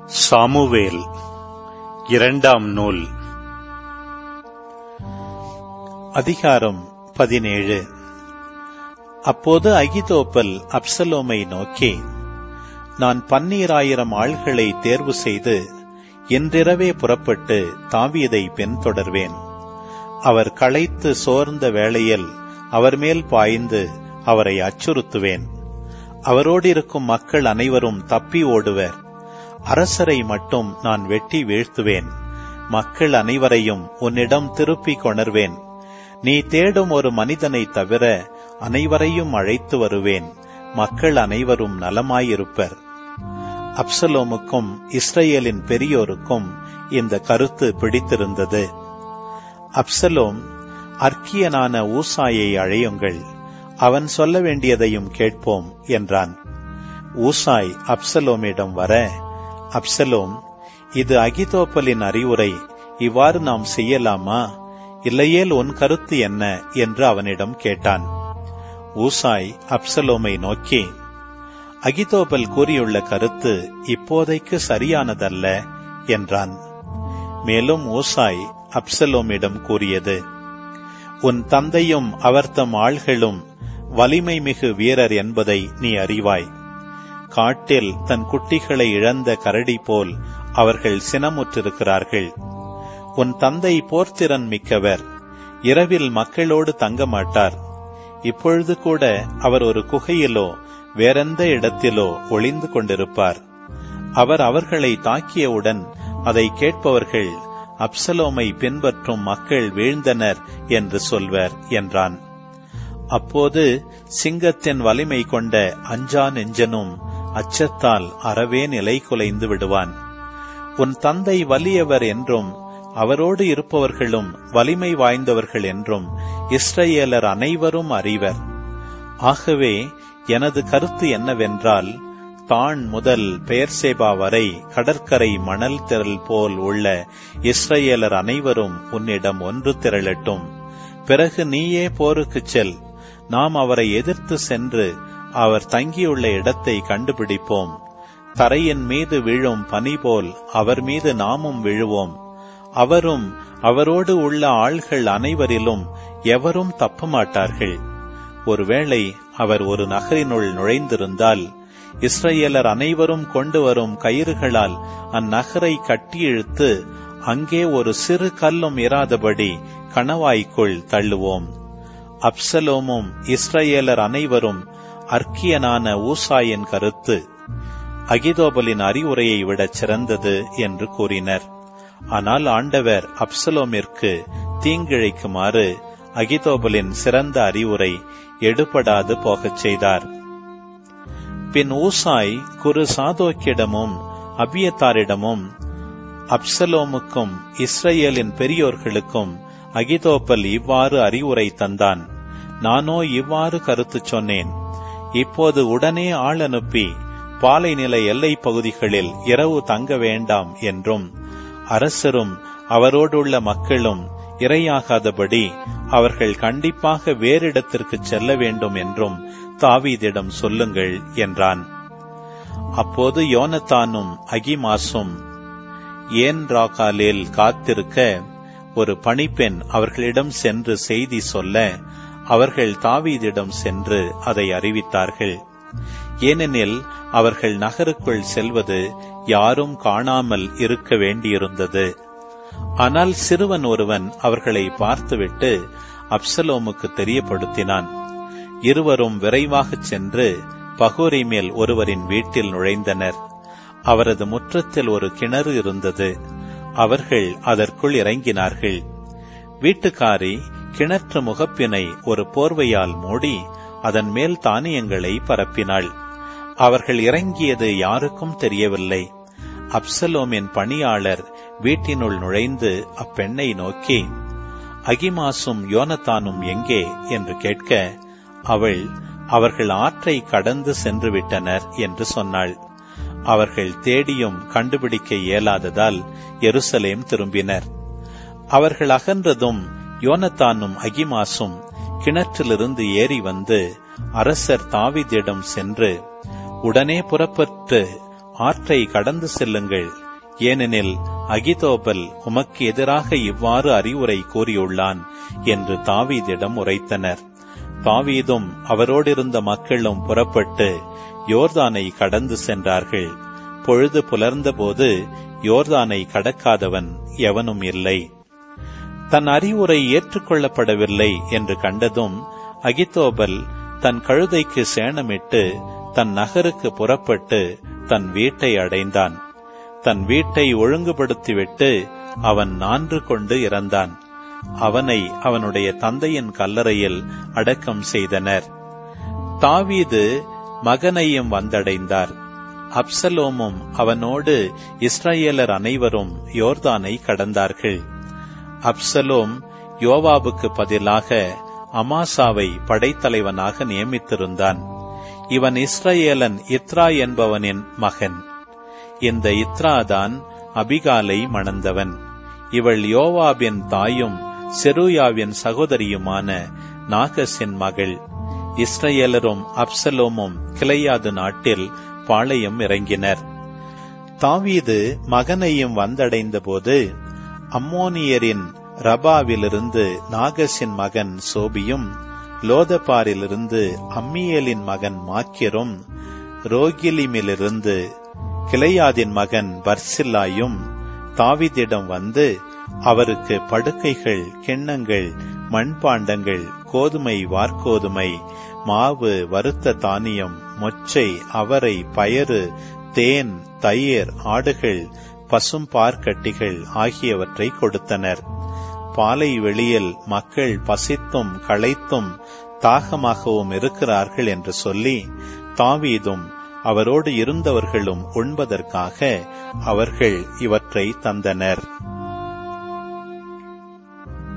Samuel இரண்டாம் நூல் அதிகாரம் பதினேழு அப்போது அகிதோப்பல் அப்சலோமை நோக்கி நான் பன்னீராயிரம் ஆள்களை தேர்வு செய்து இன்றிரவே புறப்பட்டு தாவீதை பின்தொடர்வேன் அவர் களைத்து சோர்ந்த வேளையில் அவர் மேல் பாய்ந்து அவரை அச்சுறுத்துவேன் அவரோடு இருக்கும் மக்கள் அனைவரும் தப்பி ஓடுவர் அரசரை மட்டும் நான் வெட்டி வீழ்த்துவேன் மக்கள் அனைவரையும் உன்னிடம் திருப்பிக் கொணர்வேன் நீ தேடும் ஒரு மனிதனை தவிர அனைவரையும் அழைத்து வருவேன் மக்கள் அனைவரும் நலமாயிருப்பர் அப்சலோமுக்கும் இஸ்ரேலின் பெரியோருக்கும் இந்த கருத்து பிடித்திருந்தது அப்சலோம் அர்க்கியனான ஊசாயை அழையுங்கள் அவன் சொல்ல வேண்டியதையும் கேட்போம் என்றான் ஊசாய் அப்சலோமிடம் வர அப்சலோம் இது அகிதோப்பலின் அறிவுரை இவ்வாறு நாம் செய்யலாமா இல்லையேல் உன் கருத்து என்ன என்று அவனிடம் கேட்டான் ஊசாய் அப்சலோமை நோக்கி அகிதோபல் கூறியுள்ள கருத்து இப்போதைக்கு சரியானதல்ல என்றான் மேலும் ஊசாய் அப்சலோமிடம் கூறியது உன் தந்தையும் அவர்தம் ஆள்களும் வலிமை மிகு வீரர் என்பதை நீ அறிவாய் காட்டில் தன் குட்டிகளை இழந்த கரடி போல் அவர்கள் சினமுற்றிருக்கிறார்கள் உன் தந்தை போர்த்திறன் மிக்கவர் இரவில் மக்களோடு தங்க மாட்டார் இப்பொழுது கூட அவர் ஒரு குகையிலோ வேறெந்த இடத்திலோ ஒளிந்து கொண்டிருப்பார் அவர் அவர்களை தாக்கியவுடன் அதை கேட்பவர்கள் அப்சலோமை பின்பற்றும் மக்கள் வீழ்ந்தனர் என்று சொல்வர் என்றான் அப்போது சிங்கத்தின் வலிமை கொண்ட அஞ்சா நெஞ்சனும் அச்சத்தால் அறவே நிலை குலைந்து விடுவான் உன் தந்தை வலியவர் என்றும் அவரோடு இருப்பவர்களும் வலிமை வாய்ந்தவர்கள் என்றும் இஸ்ரேலர் அனைவரும் அறிவர் ஆகவே எனது கருத்து என்னவென்றால் தான் முதல் பெயர்சேபா வரை கடற்கரை மணல் திரள் போல் உள்ள இஸ்ரேலர் அனைவரும் உன்னிடம் ஒன்று திரளட்டும் பிறகு நீயே போருக்குச் செல் நாம் அவரை எதிர்த்து சென்று அவர் தங்கியுள்ள இடத்தை கண்டுபிடிப்போம் தரையின் மீது விழும் பனி போல் அவர் மீது நாமும் விழுவோம் அவரும் அவரோடு உள்ள ஆள்கள் அனைவரிலும் எவரும் தப்ப மாட்டார்கள் ஒருவேளை அவர் ஒரு நகரினுள் நுழைந்திருந்தால் இஸ்ரேலர் அனைவரும் கொண்டு வரும் கயிறுகளால் அந்நகரை கட்டி இழுத்து அங்கே ஒரு சிறு கல்லும் இராதபடி கணவாய்க்குள் தள்ளுவோம் அப்சலோமும் இஸ்ரேலர் அனைவரும் அர்க்கியனான ஊசாயின் கருத்து அகிதோபலின் அறிவுரையை விடச் சிறந்தது என்று கூறினர் ஆனால் ஆண்டவர் அப்சலோமிற்கு தீங்கிழைக்குமாறு அகிதோபலின் சிறந்த அறிவுரை எடுபடாது போகச் செய்தார் பின் ஊசாய் குரு சாதோக்கிடமும் அபியத்தாரிடமும் அப்சலோமுக்கும் இஸ்ரேலின் பெரியோர்களுக்கும் அகிதோப்பல் இவ்வாறு அறிவுரை தந்தான் நானோ இவ்வாறு கருத்து சொன்னேன் இப்போது உடனே ஆள் அனுப்பி பாலைநில எல்லைப் பகுதிகளில் இரவு தங்க வேண்டாம் என்றும் அரசரும் அவரோடுள்ள மக்களும் இரையாகாதபடி அவர்கள் கண்டிப்பாக வேறிடத்திற்கு செல்ல வேண்டும் என்றும் தாவீதிடம் சொல்லுங்கள் என்றான் அப்போது யோனத்தானும் அகிமாசும் ஏன் ராகாலில் காத்திருக்க ஒரு பணிப்பெண் அவர்களிடம் சென்று செய்தி சொல்ல அவர்கள் தாவீதிடம் சென்று அதை அறிவித்தார்கள் ஏனெனில் அவர்கள் நகருக்குள் செல்வது யாரும் காணாமல் இருக்க வேண்டியிருந்தது ஆனால் சிறுவன் ஒருவன் அவர்களை பார்த்துவிட்டு அப்சலோமுக்கு தெரியப்படுத்தினான் இருவரும் விரைவாகச் சென்று பகோரி மேல் ஒருவரின் வீட்டில் நுழைந்தனர் அவரது முற்றத்தில் ஒரு கிணறு இருந்தது அவர்கள் அதற்குள் இறங்கினார்கள் வீட்டுக்காரி கிணற்று முகப்பினை ஒரு போர்வையால் மூடி அதன் மேல் தானியங்களை பரப்பினாள் அவர்கள் இறங்கியது யாருக்கும் தெரியவில்லை அப்சலோமின் பணியாளர் வீட்டினுள் நுழைந்து அப்பெண்ணை நோக்கி அகிமாசும் யோனத்தானும் எங்கே என்று கேட்க அவள் அவர்கள் ஆற்றை கடந்து சென்று விட்டனர் என்று சொன்னாள் அவர்கள் தேடியும் கண்டுபிடிக்க இயலாததால் எருசலேம் திரும்பினர் அவர்கள் அகன்றதும் யோனத்தானும் அகிமாசும் கிணற்றிலிருந்து ஏறி வந்து அரசர் தாவீதிடம் சென்று உடனே புறப்பட்டு ஆற்றை கடந்து செல்லுங்கள் ஏனெனில் அகிதோபல் உமக்கு எதிராக இவ்வாறு அறிவுரை கூறியுள்ளான் என்று தாவீதிடம் உரைத்தனர் தாவீதும் அவரோடிருந்த மக்களும் புறப்பட்டு யோர்தானை கடந்து சென்றார்கள் பொழுது புலர்ந்தபோது யோர்தானை கடக்காதவன் எவனும் இல்லை தன் அறிவுரை ஏற்றுக்கொள்ளப்படவில்லை என்று கண்டதும் அகித்தோபல் தன் கழுதைக்கு சேணமிட்டு தன் நகருக்கு புறப்பட்டு தன் வீட்டை அடைந்தான் தன் வீட்டை ஒழுங்குபடுத்திவிட்டு அவன் நான்று கொண்டு இறந்தான் அவனை அவனுடைய தந்தையின் கல்லறையில் அடக்கம் செய்தனர் தாவீது மகனையும் வந்தடைந்தார் அப்சலோமும் அவனோடு இஸ்ரேலர் அனைவரும் யோர்தானை கடந்தார்கள் அப்சலோம் யோவாபுக்கு பதிலாக அமாசாவை படைத்தலைவனாக நியமித்திருந்தான் இவன் இஸ்ரேலன் இத்ரா என்பவனின் மகன் இந்த இத்ராதான் அபிகாலை மணந்தவன் இவள் யோவாபின் தாயும் செருயாவின் சகோதரியுமான நாகஸின் மகள் இஸ்ரேலரும் அப்சலோமும் கிளையாது நாட்டில் பாளையம் இறங்கினர் தாவீது மகனையும் வந்தடைந்த போது அம்மோனியரின் ரபாவிலிருந்து நாகஸின் மகன் சோபியும் லோதபாரிலிருந்து அம்மியலின் மகன் மாக்கியரும் ரோகிலிமிலிருந்து கிளையாதின் மகன் பர்சில்லாயும் தாவிதிடம் வந்து அவருக்கு படுக்கைகள் கிண்ணங்கள் மண்பாண்டங்கள் கோதுமை வார்கோதுமை மாவு வறுத்த தானியம் மொச்சை அவரை பயறு தேன் தயிர் ஆடுகள் பசும் பார்க்கட்டிகள் ஆகியவற்றை கொடுத்தனர் பாலை வெளியில் மக்கள் பசித்தும் களைத்தும் தாகமாகவும் இருக்கிறார்கள் என்று சொல்லி தாவீதும் அவரோடு இருந்தவர்களும் உண்பதற்காக அவர்கள் இவற்றை தந்தனர்